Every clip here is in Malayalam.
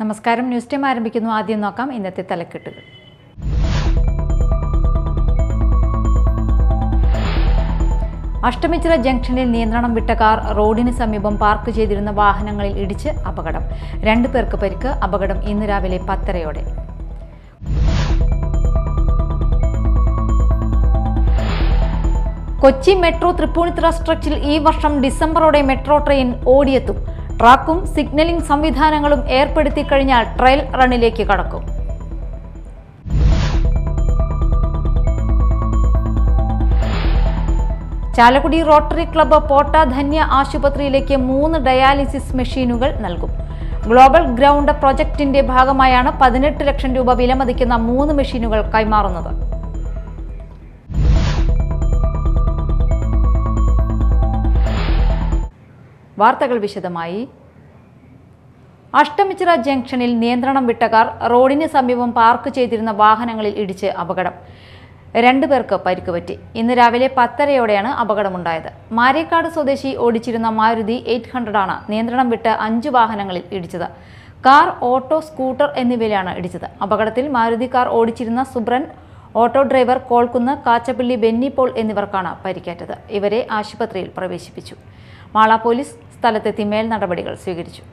നമസ്കാരം ന്യൂസ് ടൈം ആരംഭിക്കുന്നു ആദ്യം നോക്കാം ഇന്നത്തെ തലക്കെട്ടുകൾ അഷ്ടമിച്ചിറ ജംഗ്ഷനിൽ നിയന്ത്രണം വിട്ട കാർ റോഡിന് സമീപം പാർക്ക് ചെയ്തിരുന്ന വാഹനങ്ങളിൽ ഇടിച്ച് അപകടം രണ്ടു പേർക്ക് പരിക്ക് അപകടം ഇന്ന് രാവിലെ പത്തരയോടെ കൊച്ചി മെട്രോ തൃപ്പൂണിത്തുറ സ്ട്രക്ചറിൽ ഈ വർഷം ഡിസംബറോടെ മെട്രോ ട്രെയിൻ ഓടിയെത്തും ട്രാക്കും സിഗ്നലിംഗ് സംവിധാനങ്ങളും ഏർപ്പെടുത്തി കഴിഞ്ഞാൽ ട്രയൽ റണ്ണിലേക്ക് കടക്കും ചാലക്കുടി റോട്ടറി ക്ലബ്ബ് പോട്ട ധന്യ ആശുപത്രിയിലേക്ക് മൂന്ന് ഡയാലിസിസ് മെഷീനുകൾ നൽകും ഗ്ലോബൽ ഗ്രൗണ്ട് പ്രൊജക്ടിന്റെ ഭാഗമായാണ് പതിനെട്ട് ലക്ഷം രൂപ വിലമതിക്കുന്ന മൂന്ന് മെഷീനുകൾ കൈമാറുന്നത് വാർത്തകൾ വിശദമായി അഷ്ടമിച്ചിറ ജംഗ്ഷനിൽ നിയന്ത്രണം വിട്ട കാർ റോഡിന് സമീപം പാർക്ക് ചെയ്തിരുന്ന വാഹനങ്ങളിൽ ഇടിച്ച് അപകടം രണ്ടു പേർക്ക് പരിക്ക് പറ്റി ഇന്ന് രാവിലെ പത്തരയോടെയാണ് അപകടമുണ്ടായത് മാരേക്കാട് സ്വദേശി ഓടിച്ചിരുന്ന മാരുതി എയ്റ്റ് ഹൺഡ്രഡ് ആണ് നിയന്ത്രണം വിട്ട് അഞ്ച് വാഹനങ്ങളിൽ ഇടിച്ചത് കാർ ഓട്ടോ സ്കൂട്ടർ എന്നിവയിലാണ് ഇടിച്ചത് അപകടത്തിൽ മാരുതി കാർ ഓടിച്ചിരുന്ന സുബ്രൻ ഓട്ടോ ഡ്രൈവർ കോൾക്കുന്ന് കാച്ചപ്പള്ളി ബെന്നി പോൾ എന്നിവർക്കാണ് പരിക്കേറ്റത് ഇവരെ ആശുപത്രിയിൽ പ്രവേശിപ്പിച്ചു മാള പോലീസ് സ്ഥലത്തെത്തി മേൽ നടപടികൾ സ്വീകരിച്ചു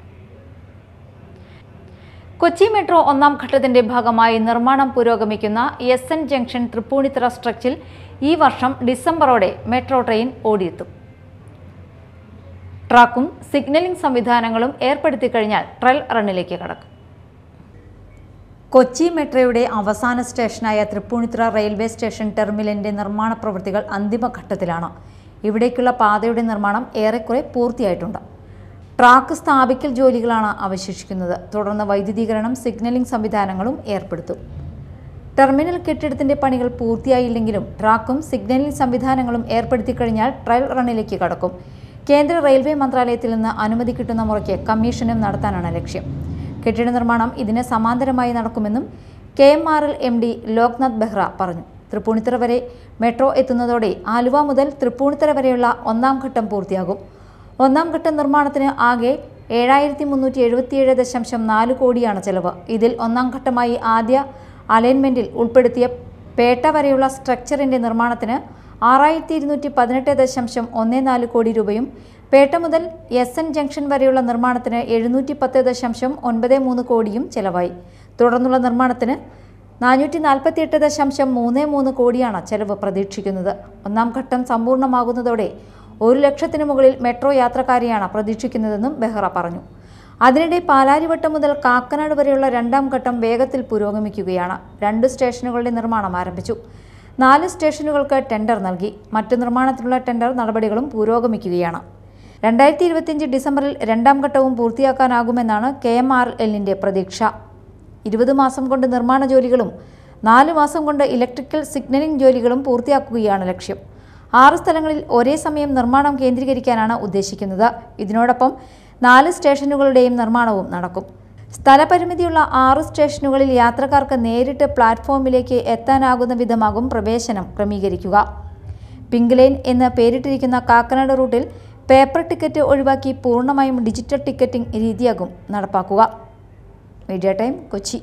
കൊച്ചി മെട്രോ ഒന്നാം ഘട്ടത്തിന്റെ ഭാഗമായി നിർമ്മാണം പുരോഗമിക്കുന്ന എസ് എൻ ജംഗ്ഷൻ തൃപ്പൂണിത്തുറ സ്ട്രക്ചറിൽ ഈ വർഷം ഡിസംബറോടെ മെട്രോ ട്രെയിൻ ഓടിയെത്തും ട്രാക്കും സിഗ്നലിംഗ് സംവിധാനങ്ങളും ഏർപ്പെടുത്തി കഴിഞ്ഞാൽ ട്രയൽ റണ്ണിലേക്ക് കടക്കും കൊച്ചി മെട്രോയുടെ അവസാന സ്റ്റേഷനായ തൃപ്പൂണിത്തുറ റെയിൽവേ സ്റ്റേഷൻ ടെർമിനലിന്റെ നിർമ്മാണ പ്രവൃത്തികൾ അന്തിമഘട്ടത്തിലാണ് ഇവിടേക്കുള്ള പാതയുടെ നിർമ്മാണം ഏറെക്കുറെ പൂർത്തിയായിട്ടുണ്ട് ട്രാക്ക് സ്ഥാപിക്കൽ ജോലികളാണ് അവശേഷിക്കുന്നത് തുടർന്ന് വൈദ്യുതീകരണം സിഗ്നലിംഗ് സംവിധാനങ്ങളും ഏർപ്പെടുത്തും ടെർമിനൽ കെട്ടിടത്തിന്റെ പണികൾ പൂർത്തിയായില്ലെങ്കിലും ട്രാക്കും സിഗ്നലിംഗ് സംവിധാനങ്ങളും ഏർപ്പെടുത്തി കഴിഞ്ഞാൽ ട്രയൽ റണ്ണിലേക്ക് കടക്കും കേന്ദ്ര റെയിൽവേ മന്ത്രാലയത്തിൽ നിന്ന് അനുമതി കിട്ടുന്ന മുറയ്ക്ക് കമ്മീഷനും നടത്താനാണ് ലക്ഷ്യം കെട്ടിട നിർമ്മാണം ഇതിന് സമാന്തരമായി നടക്കുമെന്നും K M R L M D Loknath Behera പറഞ്ഞു തൃപ്പൂണിത്തുറ വരെ മെട്രോ എത്തുന്നതോടെ ആലുവ മുതൽ തൃപ്പൂണിത്തുറ വരെയുള്ള ഒന്നാം ഘട്ടം പൂർത്തിയാകും ഒന്നാം ഘട്ട നിർമ്മാണത്തിന് ആകെ ഏഴായിരത്തി മുന്നൂറ്റി എഴുപത്തിയേഴ് ദശാംശം നാല് കോടിയാണ് ചെലവ് ഇതിൽ ഒന്നാം ഘട്ടമായി ആദ്യ അലൈൻമെന്റിൽ ഉൾപ്പെടുത്തിയ പേട്ട വരെയുള്ള സ്ട്രക്ചറിന്റെ നിർമ്മാണത്തിന് ആറായിരത്തി ഇരുന്നൂറ്റി പതിനെട്ട് ദശാംശം ഒന്ന് നാല് കോടി രൂപയും പേട്ട മുതൽ എസ് എൻ ജംഗ്ഷൻ വരെയുള്ള നിർമ്മാണത്തിന് എഴുന്നൂറ്റി പത്ത് ദശാംശം ഒൻപത് മൂന്ന് കോടിയും ചെലവായി തുടർന്നുള്ള നിർമ്മാണത്തിന് നാനൂറ്റി നാൽപ്പത്തിയെട്ട് ദശാംശം മൂന്ന് മൂന്ന് കോടിയാണ് ചെലവ് പ്രതീക്ഷിക്കുന്നത് ഒന്നാം ഘട്ടം സമ്പൂർണ്ണമാകുന്നതോടെ ഒരു ലക്ഷത്തിന് മുകളിൽ മെട്രോ യാത്രക്കാരെയാണ് പ്രതീക്ഷിക്കുന്നതെന്നും ബെഹ്റ പറഞ്ഞു അതിനിടെ പാലാരിവട്ടം മുതൽ കാക്കനാട് വരെയുള്ള രണ്ടാം ഘട്ടം വേഗത്തിൽ പുരോഗമിക്കുകയാണ് രണ്ട് സ്റ്റേഷനുകളുടെ നിർമ്മാണം ആരംഭിച്ചു നാല് സ്റ്റേഷനുകൾക്ക് ടെൻഡർ നൽകി മറ്റു നിർമ്മാണത്തിനുള്ള ടെൻഡർ നടപടികളും പുരോഗമിക്കുകയാണ് രണ്ടായിരത്തി ഇരുപത്തിയഞ്ച് ഡിസംബറിൽ രണ്ടാം ഘട്ടവും പൂർത്തിയാക്കാനാകുമെന്നാണ് കെ എം ആർ എല്ലിൻ്റെ പ്രതീക്ഷ ഇരുപത് മാസം കൊണ്ട് നിർമ്മാണ ജോലികളും നാല് മാസം കൊണ്ട് ഇലക്ട്രിക്കൽ സിഗ്നലിംഗ് ജോലികളും പൂർത്തിയാക്കുകയാണ് ലക്ഷ്യം ആറ് സ്ഥലങ്ങളിൽ ഒരേ സമയം നിർമ്മാണം കേന്ദ്രീകരിക്കാനാണ് ഉദ്ദേശിക്കുന്നത് ഇതിനോടൊപ്പം നാല് സ്റ്റേഷനുകളുടെയും നിർമ്മാണവും നടക്കും സ്ഥലപരിമിതിയുള്ള ആറ് സ്റ്റേഷനുകളിൽ യാത്രക്കാർക്ക് നേരിട്ട് പ്ലാറ്റ്ഫോമിലേക്ക് എത്താനാകുന്ന വിധമാകും പ്രവേശനം ക്രമീകരിക്കുക പിങ്ക് ലൈൻ എന്ന് പേരിട്ടിരിക്കുന്ന കാക്കനാട് റൂട്ടിൽ പേപ്പർ ടിക്കറ്റ് ഒഴിവാക്കി പൂർണ്ണമായും ഡിജിറ്റൽ ടിക്കറ്റിംഗ് രീതിയാകും നടപ്പാക്കുക മീഡിയ ടൈം കൊച്ചി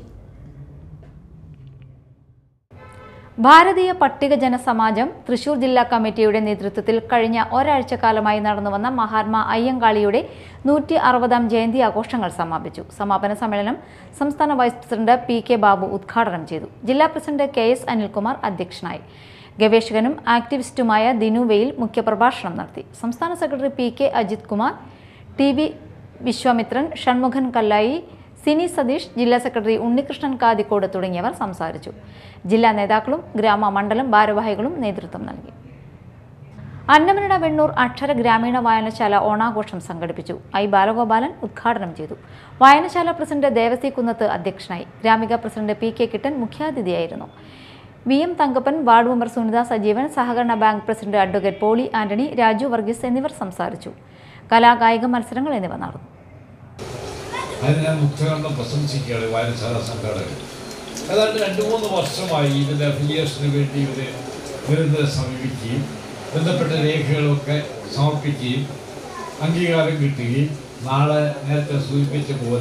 ഭാരതീയ പട്ടികജന സമാജം തൃശൂർ ജില്ലാ കമ്മിറ്റിയുടെ നേതൃത്വത്തിൽ കഴിഞ്ഞ ഒരാഴ്ചക്കാലമായി നടന്നുവന്ന മഹാത്മാ അയ്യങ്കാളിയുടെ നൂറ്റി അറുപതാം ജയന്തി ആഘോഷങ്ങൾ സമാപിച്ചു സമാപന സമ്മേളനം സംസ്ഥാന vice president P K Babu ഉദ്ഘാടനം ചെയ്തു ജില്ലാ പ്രസിഡന്റ് കെ എസ് അനിൽകുമാർ അധ്യക്ഷനായി ഗവേഷകനും ആക്ടിവിസ്റ്റുമായ ദിനു വെയിൽ മുഖ്യപ്രഭാഷണം നടത്തി സംസ്ഥാന secretary P K Ajith Kumar T V Viswamithran Shanmughan Kallayi Sini Satheesh ജില്ലാ സെക്രട്ടറി ഉണ്ണികൃഷ്ണൻ കാതിക്കോട് തുടങ്ങിയവർ സംസാരിച്ചു ജില്ലാ നേതാക്കളും ഗ്രാമ മണ്ഡലം ഭാരവാഹികളും നേതൃത്വം നൽകി അന്നമനട വെണ്ണൂർ അക്ഷര ഗ്രാമീണ വായനശാല ഓണാഘോഷം സംഘടിപ്പിച്ചു ഐ ബാലഗോപാലൻ ഉദ്ഘാടനം ചെയ്തു വായനശാല പ്രസിഡന്റ് ദേവസി കുന്നത്ത് അധ്യക്ഷനായി Gramika president P K Kittan മുഖ്യാതിഥിയായിരുന്നു V M Thankappan ward member Sunitha Sajeevan സഹകരണ bank president advocate Poly Antony Raju Varghese എന്നിവർ സംസാരിച്ചു കലാകായിക മത്സരങ്ങൾ എന്നിവ നടന്നു അതിന് ഞാൻ മുഖ്യകണ്ഠം പ്രശംസിക്കുകയാണ് വായനശാല സംഘാടകർ ഏതാണ്ട് രണ്ട് മൂന്ന് വർഷമായി ഇതിൻ്റെ അഫിലിയേഷന് വേണ്ടി ഇവർ നിരന്തരം സമീപിക്കുകയും ബന്ധപ്പെട്ട രേഖകളൊക്കെ സമർപ്പിക്കുകയും അംഗീകാരം കിട്ടുകയും നാളെ നേരത്തെ സൂചിപ്പിച്ച പോലെ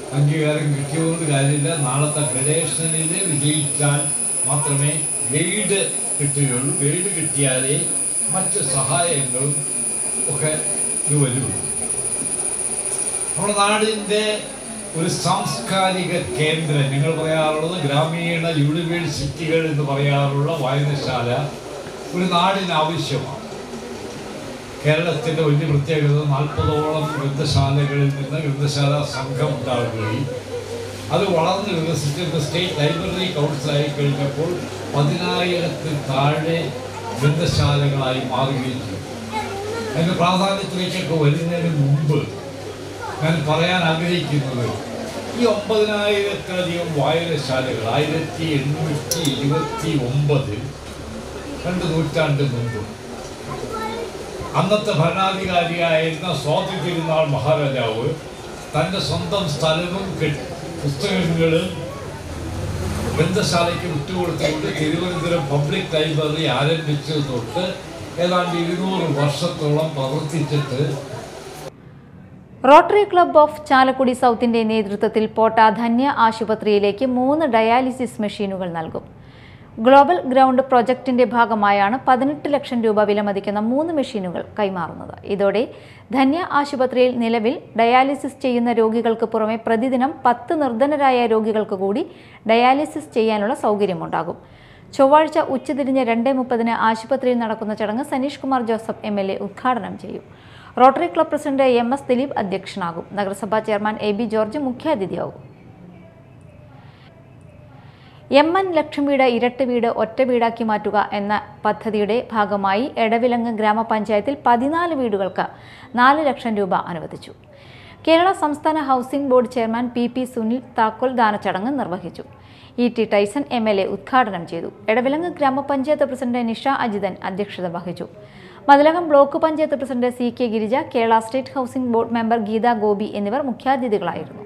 അംഗീകാരം കിട്ടിയതുകൊണ്ട് കാര്യമില്ല നാളത്തെ ഗ്രഡേഷനിൽ വിജയിച്ചാൽ മാത്രമേ ഗൈഡ് കിട്ടുകയുള്ളൂ ഗൈഡ് കിട്ടിയാലേ മറ്റ് സഹായങ്ങളും ഒക്കെ ഇത് വരുള്ളൂ നമ്മുടെ നാടിൻ്റെ ഒരു സാംസ്കാരിക കേന്ദ്രം ഞങ്ങൾ പറയാറുള്ളത് ഗ്രാമീണ യൂണിവേഴ്സിറ്റികൾ എന്ന് പറയാറുള്ള വായനശാല ഒരു നാടിന് ആവശ്യമാണ് കേരളത്തിൻ്റെ വലിയ പ്രത്യേകത നാൽപ്പതോളം ഗ്രന്ഥശാലകളിൽ നിന്ന് ഗ്രന്ഥശാല സംഘം ഉണ്ടാവുകയും അത് വളർന്ന് വികസിച്ച് സ്റ്റേറ്റ് ലൈബ്രറി കൗൺസിലായി കഴിഞ്ഞപ്പോൾ പതിനായിരത്തിൽ താഴെ ഗ്രന്ഥശാലകളായി മാറുകയും ചെയ്തു അതിൻ്റെ പ്രാധാന്യത്തിലേക്കൊക്കെ വരുന്നതിന് മുമ്പ് ഞാൻ പറയാൻ ആഗ്രഹിക്കുന്നത് ഈ ഒമ്പതിനായിരത്തിലധികം വായനശാലകൾ ആയിരത്തി എണ്ണൂറ്റി ഇരുപത്തി ഒമ്പതിൽ രണ്ട് നൂറ്റാണ്ട് മുമ്പ് അന്നത്തെ ഭരണാധികാരിയായിരുന്ന സ്വാതി തിരുനാൾ മഹാരാജാവ് തൻ്റെ സ്വന്തം സ്ഥലവും കെട്ടി പുസ്തകങ്ങളും ഗ്രന്ഥശാലയ്ക്ക് വിട്ടുകൊടുത്തുകൊണ്ട് തിരുവനന്തപുരം പബ്ലിക് ലൈബ്രറി ആരംഭിച്ചത് തൊട്ട് ഏതാണ്ട് ഇരുന്നൂറ് വർഷത്തോളം പ്രവർത്തിച്ചിട്ട് റോട്ടറി ക്ലബ്ബ് ഓഫ് ചാലക്കുടി സൗത്തിന്റെ നേതൃത്വത്തിൽ പോട്ട ധന്യ ആശുപത്രിയിലേക്ക് മൂന്ന് ഡയാലിസിസ് മെഷീനുകൾ നൽകും ഗ്ലോബൽ ഗ്രൗണ്ട് പ്രൊജക്ടിന്റെ ഭാഗമായാണ് പതിനെട്ട് ലക്ഷം രൂപ വിലമതിക്കുന്ന മൂന്ന് മെഷീനുകൾ കൈമാറുന്നത് ഇതോടെ ധന്യ ആശുപത്രിയിൽ നിലവിൽ ഡയാലിസിസ് ചെയ്യുന്ന രോഗികൾക്ക് പുറമെ പ്രതിദിനം പത്ത് നിർധനരായ രോഗികൾക്ക് കൂടി ഡയാലിസിസ് ചെയ്യാനുള്ള സൗകര്യമുണ്ടാകും ചൊവ്വാഴ്ച ഉച്ചതിരിഞ്ഞ് രണ്ട് മുപ്പതിന് ആശുപത്രിയിൽ നടക്കുന്ന ചടങ്ങ് Saneesh Kumar Joseph M L A ഉദ്ഘാടനം ചെയ്യും Rotary Club president M S Dileep അധ്യക്ഷനാകും നഗരസഭാ ചെയർമാൻ എ ബി ജോർജ് മുഖ്യാതിഥിയാകും എം എൻ ലക്ഷം വീട് ഇരട്ട വീട് ഒറ്റ വീടാക്കി മാറ്റുക എന്ന പദ്ധതിയുടെ ഭാഗമായി എടവിലങ്ങ് ഗ്രാമപഞ്ചായത്തിൽ പതിനാല് വീടുകൾക്ക് നാല് ലക്ഷം രൂപ അനുവദിച്ചു കേരള സംസ്ഥാന housing board chairman P P Sunil താക്കോൽ ദാന ചടങ്ങ് നിർവഹിച്ചു E T Tyson M L A ഉദ്ഘാടനം ചെയ്തു എടവിലങ്ങ് ഗ്രാമപഞ്ചായത്ത് പ്രസിഡന്റ് നിഷ അജിതൻ അധ്യക്ഷത വഹിച്ചു Mathilakam block panchayat president C K Girija Kerala state housing board member Geetha Gopi എന്നിവർ മുഖ്യാതിഥികളായിരുന്നു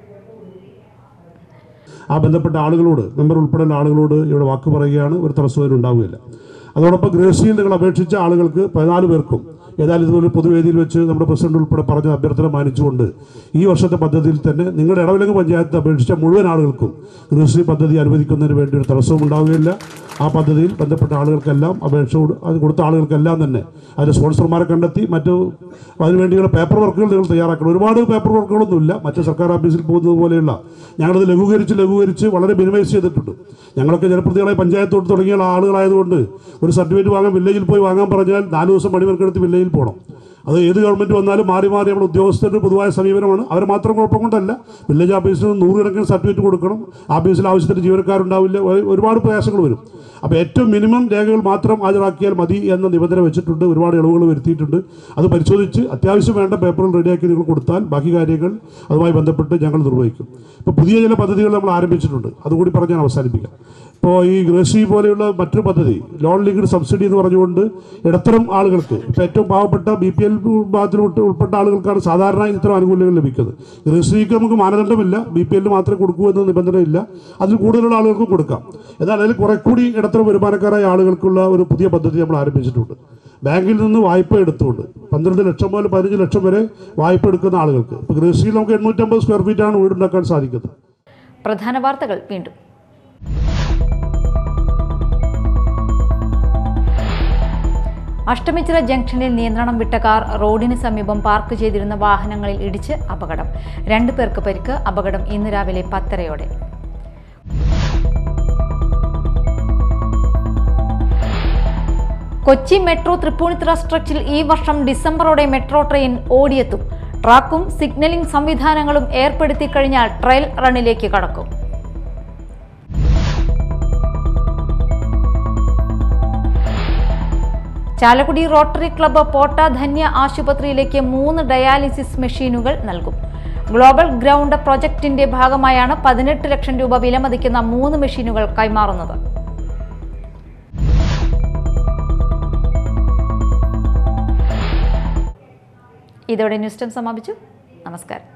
ആ ബന്ധപ്പെട്ട ആളുകളോട് മെമ്പർ ഉൾപ്പെടെയുള്ള ആളുകളോട് ഇവിടെ വാക്ക് പറയുകയാണ് ഒരു തടസ്സവും ഉണ്ടാവുകയില്ല അതോടൊപ്പം ഗ്രേസീലുകൾ അപേക്ഷിച്ച ആളുകൾക്ക് പതിനാല് പേർക്കും ഏതായാലും ഇതുപോലെ പൊതുവേദിയിൽ വെച്ച് നമ്മുടെ പ്രസിഡന്റ് ഉൾപ്പെടെ പറഞ്ഞ അഭ്യർത്ഥന മാനിച്ചുകൊണ്ട് ഈ വർഷത്തെ പദ്ധതിയിൽ തന്നെ നിങ്ങളുടെ ഇടവിലങ്ങ് പഞ്ചായത്ത് അപേക്ഷിച്ച മുഴുവൻ ആളുകൾക്കും ഗൃഹശ്രീ പദ്ധതി അനുവദിക്കുന്നതിന് വേണ്ടി ഒരു തടസ്സവും ഉണ്ടാവുകയില്ല ആ പദ്ധതിയിൽ ബന്ധപ്പെട്ട ആളുകൾക്കെല്ലാം അപേക്ഷ കൊടു- അത് കൊടുത്ത ആളുകൾക്കെല്ലാം തന്നെ അതിന് സ്പോൺസർമാരെ കണ്ടെത്തി മറ്റു അതിനുവേണ്ടിയുള്ള പേപ്പർ വർക്കുകൾ നിങ്ങൾ തയ്യാറാക്കണം ഒരുപാട് പേപ്പർ വർക്കുകളൊന്നുമില്ല മറ്റ് സർക്കാർ ഓഫീസിൽ പോകുന്നത് പോലെയുള്ള ഞങ്ങളത് ലഘൂകരിച്ച് ലഘൂകരിച്ച് വളരെ മിനിമൈസ് ചെയ്തിട്ടുണ്ട് ഞങ്ങളൊക്കെ ജനപ്രതികളെ പഞ്ചായത്തോട്ട് തുടങ്ങിയ ആളുകളായതുകൊണ്ട് ഒരു സർട്ടിഫിക്കറ്റ് വാങ്ങാൻ വില്ലേജിൽ പോയി വാങ്ങാൻ പറഞ്ഞാൽ നാല് ദിവസം പണിവർക്കെടുത്ത് വില്ലേജിൽ പോകണം അത് ഏത് ഗവൺമെൻറ് വന്നാലും മാറി മാറി നമ്മുടെ ഉദ്യോഗസ്ഥരുടെ പൊതുവായ സമീപനമാണ് അവർ മാത്രം കുഴപ്പം കൊണ്ടല്ല വില്ലേജ് ഓഫീസിൽ നിന്ന് നൂറുകണക്കിന് സർട്ടിഫിക്കറ്റ് കൊടുക്കണം ഓഫീസിൽ ആവശ്യത്തിന് ജീവനക്കാരുണ്ടാവില്ല ഒരു- ഒരുപാട് പ്രയാസങ്ങൾ വരും അപ്പോൾ ഏറ്റവും മിനിമം രേഖകൾ മാത്രം ഹാജരാക്കിയാൽ മതി എന്ന നിബന്ധന വെച്ചിട്ടുണ്ട് ഒരുപാട് ഇളവുകൾ വരുത്തിയിട്ടുണ്ട് അത് പരിശോധിച്ച് അത്യാവശ്യം വേണ്ട പേപ്പറുകൾ റെഡിയാക്കി നിങ്ങൾ കൊടുത്താൽ ബാക്കി കാര്യങ്ങൾ അതുമായി ബന്ധപ്പെട്ട് ഞങ്ങൾ നിർവഹിക്കും ഇപ്പോൾ പുതിയ ചില പദ്ധതികൾ നമ്മൾ ആരംഭിച്ചിട്ടുണ്ട് അതുകൂടി പറഞ്ഞ് ഞാൻ അവസാനിപ്പിക്കാം ഇപ്പോൾ ഈ ഗൃഹശ്രീ പോലെയുള്ള മറ്റൊരു പദ്ധതി ലോൺ ലിങ്ക്ഡ് സബ്സിഡി എന്ന് പറഞ്ഞുകൊണ്ട് ഇടത്തരം ആളുകൾക്ക് ഇപ്പോൾ ഏറ്റവും പാവപ്പെട്ട ബി പി എൽ വിഭാഗത്തിൽ ഉൾപ്പെട്ട- ഉൾപ്പെട്ട ആളുകൾക്കാണ് സാധാരണ ഇത്തരം ആനുകൂല്യങ്ങൾ ലഭിക്കുന്നത് ഗൃഹശ്രീക്ക് നമുക്ക് മാനദണ്ഡമില്ല ബി പി എല്ലിന് മാത്രമേ കൊടുക്കൂ എന്ന നിബന്ധനയില്ല അതിൽ കൂടുതലുള്ള ആളുകൾക്കും കൊടുക്കാം എന്നാൽ അതിൽ കുറെ കൂടി ഇടത്തരം വരുമാനക്കാരായ ആളുകൾക്കുള്ള ഒരു പുതിയ പദ്ധതി നമ്മൾ ആരംഭിച്ചിട്ടുണ്ട് ബാങ്കിൽ നിന്ന് വായ്പ എടുത്തുകൊണ്ട് പന്ത്രണ്ട് ലക്ഷം മുതൽ പതിനഞ്ച് ലക്ഷം വരെ വായ്പ എടുക്കുന്ന ആളുകൾക്ക് ഇപ്പോൾ ഗൃഹശ്രീയിൽ നമുക്ക് എണ്ണൂറ്റമ്പത് സ്ക്വയർ ഫീറ്റാണ് വീടുണ്ടാക്കാൻ സാധിക്കുന്നത് പ്രധാന വാർത്തകൾ വീണ്ടും അഷ്ടമിച്ചിറ ജംഗ്ഷനിൽ നിയന്ത്രണം വിട്ട കാർ റോഡിന് സമീപം പാർക്ക് ചെയ്തിരുന്ന വാഹനങ്ങളിൽ ഇടിച്ച് അപകടം രണ്ടു പേർക്ക് പരിക്ക് അപകടം ഇന്ന് രാവിലെ പത്തരയോടെ കൊച്ചി മെട്രോ തൃപ്പൂണിത്തുറ സ്ട്രെച്ചിൽ ഈ വർഷം ഡിസംബറോടെ മെട്രോ ട്രെയിൻ ഓടിയെത്തും ട്രാക്കും സിഗ്നലിംഗ് സംവിധാനങ്ങളും ഏർപ്പെടുത്തി കഴിഞ്ഞാൽ ട്രയൽ റണ്ണിലേക്ക് കടക്കും ചാലക്കുടി റോട്ടറി ക്ലബ്ബ് പോട്ട ധന്യ ആശുപത്രിയിലേക്ക് മൂന്ന് ഡയാലിസിസ് മെഷീനുകൾ നൽകും ഗ്ലോബൽ ഗ്രൗണ്ട് പ്രൊജക്ടിന്റെ ഭാഗമായാണ് പതിനെട്ട് ലക്ഷം രൂപ വിലമതിക്കുന്ന മൂന്ന് മെഷീനുകൾ കൈമാറുന്നത് ഇതോടെ ന്യൂസ് ടൈം സമാപിച്ചു നമസ്കാരം